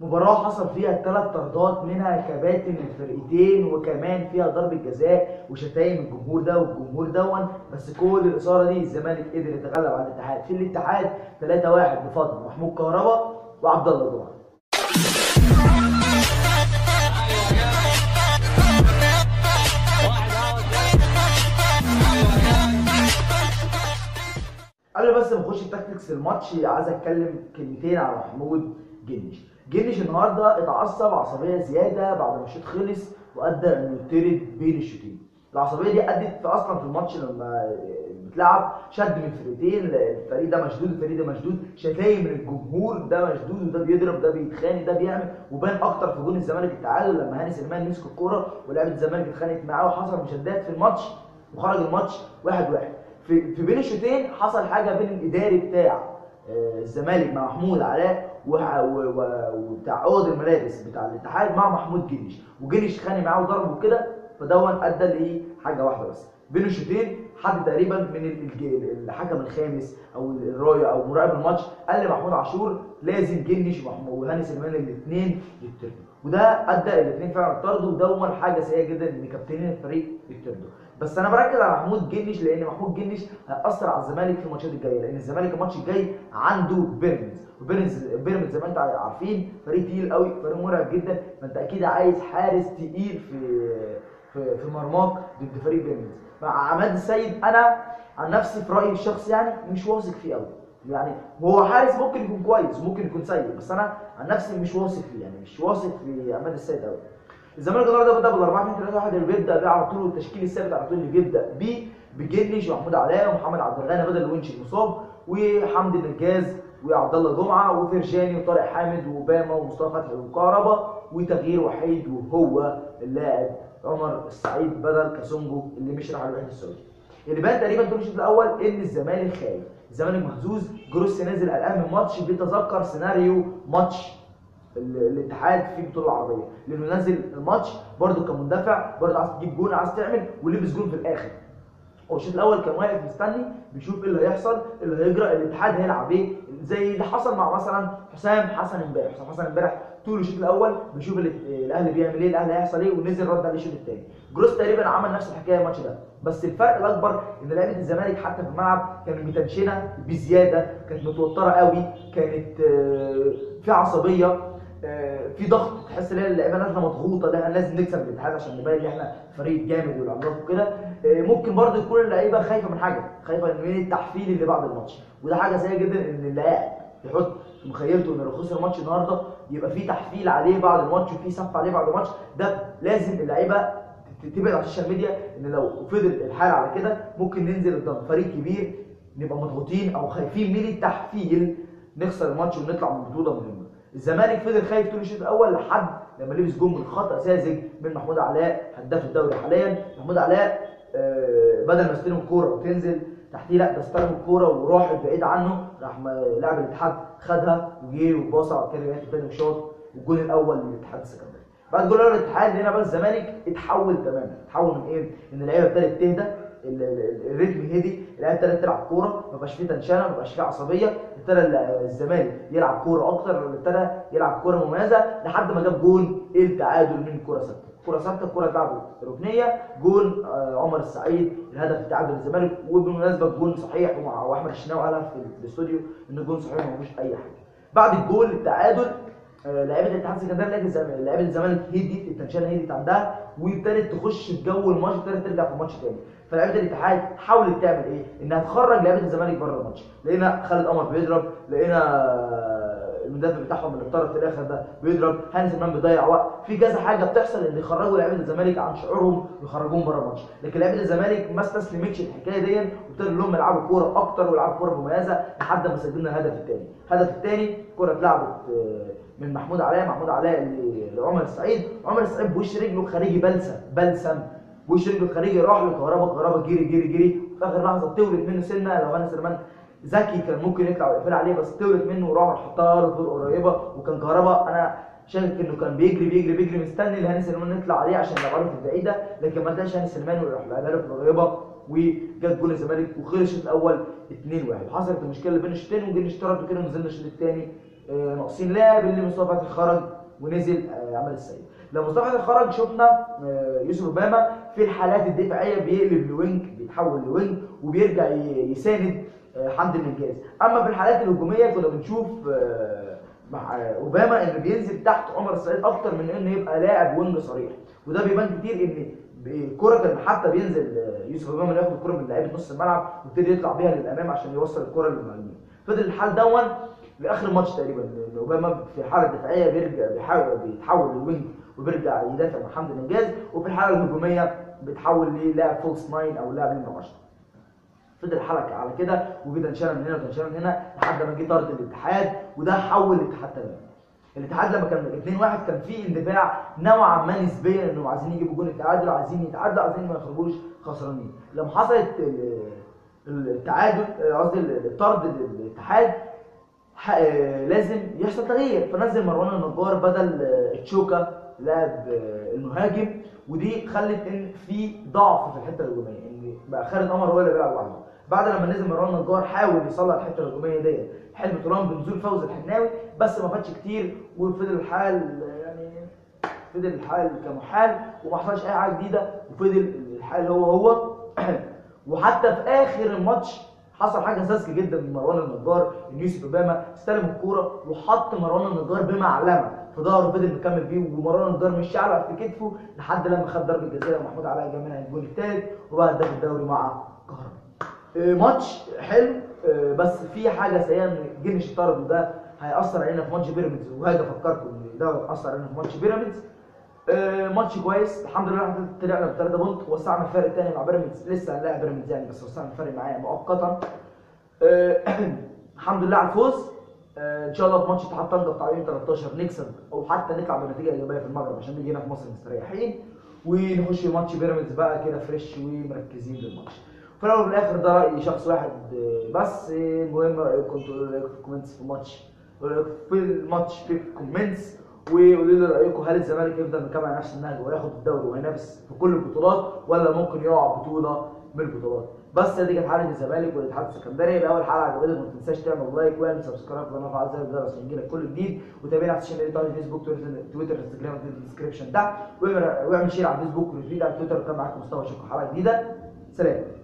مباراة حصل فيها ثلاث طردات منها كباتن الفرقتين وكمان فيها ضربة جزاء وشتايم الجمهور ده والجمهور دون بس كل الإثارة دي الزمالك قدر يتغلب على الاتحاد في الاتحاد 3-1 بفضل محمود كهربا وعبد الله جمعة قبل بس ما نخش التكتكس الماتش عايز اتكلم كلمتين على محمود جنش جنش النهارده اتعصب عصبيه زياده بعد ما الشوط خلص وادى انه يطرد بين الشوطين العصبيه دي ادت في اصلا في الماتش لما بتلعب شد من الفرقتين الفريق ده مشدود الفريق ده مشدود شتايم من الجمهور ده مشدود وده بيضرب ده بيتخانق ده بيعمل وبان اكتر في جون الزمالك التعادل لما هاني سليمان مسك الكوره ولعبه الزمالك اتخانقت معاه وحصل مشادات في الماتش وخرج الماتش واحد واحد في في بين الشوطين حصل حاجه بين الاداري بتاع آه، الزمالك مع محمود علاء وع- و- و- وبتاع عقد الملابس بتاع الاتحاد مع محمود جنش وجنش خانق معاه وضربه كده فدون ادى لايه حاجه واحده بس بين الشوطين حد تقريبا من ال- الج- الحكم الخامس او الرايه او مراقب الماتش قال لمحمود عاشور لازم جنش ومحمود- وهاني سليمان الاثنين يطردوا وده ادى الاثنين فعلا طردوا ودون حاجه سيئه جدا ان كابتنين الفريق يطردوا بس انا بركز على محمود جنش لان محمود جنش هيأثر على الزمالك في الماتشات الجايه لان الزمالك الماتش الجاي عنده بيراميدز وبيراميدز بيراميدز زي ما انتم عارفين فريق تقيل قوي فريق مرعب جدا فانت اكيد عايز حارس تقيل في في في مرماك ضد فريق بيراميدز مع عماد السيد انا عن نفسي في رايي الشخصي يعني مش واثق فيه قوي يعني هو حارس ممكن يكون كويس وممكن يكون سيء بس انا عن نفسي مش واثق فيه يعني مش واثق في عماد السيد قوي الزمالك النهارده بدا بال 4 2 3 1 اللي بيبدا بيه على طول والتشكيل الثابت على طول اللي بيبدا بيه بجنش ومحمود علاء ومحمد عبد الغني بدل الونش المصاب وحمدي النجاز وعبد الله جمعه وفرجاني وطارق حامد وباما ومصطفى فتحي وكهربا وتغيير وحيد وهو اللاعب عمر السعيد بدل كاسونجو اللي مش راح على الوحده السعودي اللي بان تقريبا طول الشوط الاول ان الزمالك خايف الزمالك مهزوز جروس نازل قلقان من الماتش بيتذكر سيناريو ماتش ال- الاتحاد في البطوله العربيه لانه نازل الماتش برده كمندفع برده عايز تجيب جون عايز تعمل ولبس جون في الاخر هو الشوط الاول كان واقف مستني بيشوف ايه اللي هيحصل إيه اللي هيجرى الاتحاد هيلعب ايه زي اللي حصل مع مثلا حسام حسن امبارح حسام حسن امبارح طول الشوط الاول بيشوف ال- الاهلي بيعمل ايه الاهلي هيحصل ايه ونزل رد عليه الشوط الثاني جروس تقريبا عمل نفس الحكايه الماتش ده بس الفرق الاكبر ان لعيبه الزمالك حتى في الملعب كانت متنشنه بزياده كانت متوتره قوي كانت آه، في عصبيه آه، في ضغط تحس ان اللعيبه نازله مضغوطه ده لازم نكسب الاتحاد عشان نبين ان احنا فريق جامد والعملاق وكده آه، ممكن برضه يكون اللعيبه خايفه من حاجه خايفه من ايه التحفيل اللي بعد الماتش وده حاجه سيئه جدا ان اللاعب يحط في مخيلته ان لو خسر ماتش النهارده يبقى في تحفيل عليه بعد الماتش وفي سف عليه بعد الماتش ده لازم اللعيبه ت- تبعد على السوشيال ميديا ان لو فضل الحال على كده ممكن ننزل قدام فريق كبير نبقى مضغوطين او خايفين من التحفيل نخسر الماتش ونطلع من بطوله مهمه الزمالك فضل خايف طول الشوط الاول لحد لما لبس جون من خطا ساذج من محمود علاء هداف الدوري حاليا محمود علاء آه، بدل ما يستلم الكوره وتنزل تحتيه لا ده استلم الكوره وراحت بعيد عنه راح ما- لاعب الاتحاد خدها وجه وباص على الكلمات الثاني وشاط والجون الاول للاتحاد السكندري بعد جول الاول الاتحاد لقينا بقى الزمالك اتحول تماما اتحول من ايه؟ ان اللعيبه ابتدت تهدى ال- ال- الريتم هدي اللعيبه ابتدت تلعب كوره ما بقاش فيه تنشنه ما بقاش فيه عصبيه ابتدى ال- الزمالك يلعب كوره اكتر ابتدى يلعب كوره مميزه لحد ما جاب جون التعادل من كوره ثابته كوره ثابته الكوره اتلعبت ركنيه جون آه، عمر السعيد الهدف التعادل للزمالك وبالمناسبه الجون صحيح ومع- واحمد الشناوي قالها في الاستوديو ان الجون صحيح وما فيهوش اي حاجه بعد الجول التعادل آه، لعيبه الاتحاد السكندري لعيبه الزمالك لعيبه الزمالك هديت التنشنه هديت عندها وابتدت تخش في جو الماتش ابتدت ترجع في الماتش تاني فلعيبه الاتحاد حاولت تعمل ايه؟ انها تخرج لعيبه الزمالك بره الماتش لقينا خالد قمر بيضرب لقينا آه، المدافع بتاعهم اللي اتطرد في الاخر ده بيضرب هاني سلمان بيضيع وقت في كذا حاجه بتحصل ان يخرجوا لعيبه الزمالك عن شعورهم ويخرجوهم بره الماتش لكن لعيبه الزمالك ما استسلمتش الحكايه دي وابتدوا لهم يلعبوا كوره اكتر ويلعبوا كوره مميزه لحد ما سجلنا الهدف الثاني الهدف الثاني كوره اتلعبت آه، من محمود علاء محمود علاء ل- لعمر السعيد عمر السعيد بوش رجله خارجي بلسم بلسم بوش رجله الخارجي راح لكهربا كهربا جري جري جري في اخر لحظه تولد منه سنه لو هاني سليمان ذكي كان ممكن يطلع ويقفل عليه بس تولد منه وراح حطها له طول قريبه وكان كهربا انا شايف انه كان بيجري بيجري بيجري مستني لهاني سليمان يطلع عليه عشان يلعبها له في البعيده لكن ما لقاش هاني سليمان ويروح لعبها له في القريبه وجت جول الزمالك وخلص الشوط الاول 2-1 حصلت المشكله بين الشوطين وجينا اشتركوا كده ونزلنا الشوط الثاني آه، ناقصين لاعب اللي مصطفى فتحي خرج ونزل آه، عمل السيد لما مصطفى فتحي خرج شفنا آه، يوسف اوباما في الحالات الدفاعيه بيقلب لوينج بيتحول لوينج وبيرجع ي- يساند آه، حمدي النجاز اما في الحالات الهجوميه كنا بنشوف آه، مع آه، اوباما انه بينزل تحت عمر السعيد اكتر من انه يبقى لاعب وينج صريح وده بيبان كتير ان الكرة كان حتى بينزل آه، يوسف اوباما ياخد الكرة من لعيبه نص الملعب ويبتدي يطلع بيها للامام عشان يوصل الكرة للمهاجمين فضل الحال دون لاخر الماتش تقريبا لان اوباما في الحاله الدفاعيه بيرجع بيحاول بيتحول للوينج وبيرجع يدافع مع حمدي النجاز وفي الحاله الهجوميه بيتحول للاعب فولس ناين او لاعب نمره 10 فضل الحلقه على كده وبيتنشال من هنا وتنشال من هنا لحد ما جه طرد الاتحاد وده حول الاتحاد تماما الاتحاد لما كان 2 1 كان في اندفاع نوعا ما نسبيا انهم عايزين يجيبوا جون التعادل عايزين يتعادلوا عايزين ما يخرجوش خسرانين لما حصلت ال- التعادل آه، قصدي الطرد الاتحاد ح- آه، لازم يحصل تغيير فنزل مروان النجار بدل آه، تشوكا لاعب آه، المهاجم ودي خلت ان في ضعف في الحته الهجوميه ان بقى خالد قمر هو اللي بيلعب لوحده بعد لما نزل مروان النجار حاول يصلح الحته الهجوميه ديت حلم طولان بنزول فوز الحناوي بس ما فاتش كتير وفضل الحال آه، يعني فضل الحال كمحال وما حصلش اي حاجه جديده وفضل الحال هو هو وحتى في اخر الماتش حصل حاجه ساذجه جدا من مروان النجار ان يوسف اوباما استلم الكوره وحط مروان النجار بمعلمه في ظهره فضل مكمل بيه ومروان النجار مش شعلق في كتفه لحد لما خد ضربه جزاء ومحمود علاء جاب منها الجول الثالث وبقى هداف الدوري مع كهرباء آه، ماتش حلو آه، بس في حاجه سيئه ان جنش الطرد وده هيأثر علينا في ماتش بيراميدز وهاجي افكركم ان ده هيأثر علينا في ماتش بيراميدز آه، ماتش كويس الحمد لله احنا طلعنا بثلاثة بونت وسعنا الفرق الثاني مع بيراميدز لسه هنلاعب بيراميدز يعني بس وسعنا الفرق معايا مؤقتا آه، الحمد لله على الفوز آه، ان شاء الله في ماتش اتحاد طنجه بتاع يوم 13 نكسب او حتى نطلع بنتيجه ايجابيه في المغرب عشان نيجي هنا في مصر مستريحين ونخش ماتش بيراميدز بقى كده فريش ومركزين للماتش في الاول وفي الاخر ده راي شخص واحد آه، بس آه، المهم رايكم انتوا قولوا رايكم في الكومنتس في الماتش قولوا رايكم في الماتش في الكومنتس وقولوا لي رايكم هل الزمالك يفضل مكمل على نفس النهج وياخد الدوري وينافس في كل البطولات ولا ممكن يقع بطوله من البطولات بس دي كانت حلقه الزمالك والاتحاد السكندري لو اول حلقه عجبتك ما تنساش تعمل لايك واعمل سبسكرايب وقناه وفعل زر الجرس عشان يجيلك كل جديد وتابعنا على السوشيال ميديا بتاعتي فيسبوك تويتر تويتر انستجرام في الديسكربشن ده واعمل واعمل شير على الفيسبوك وريتويت على تويتر وكان معاكم مصطفى شكرا حلقه جديده سلام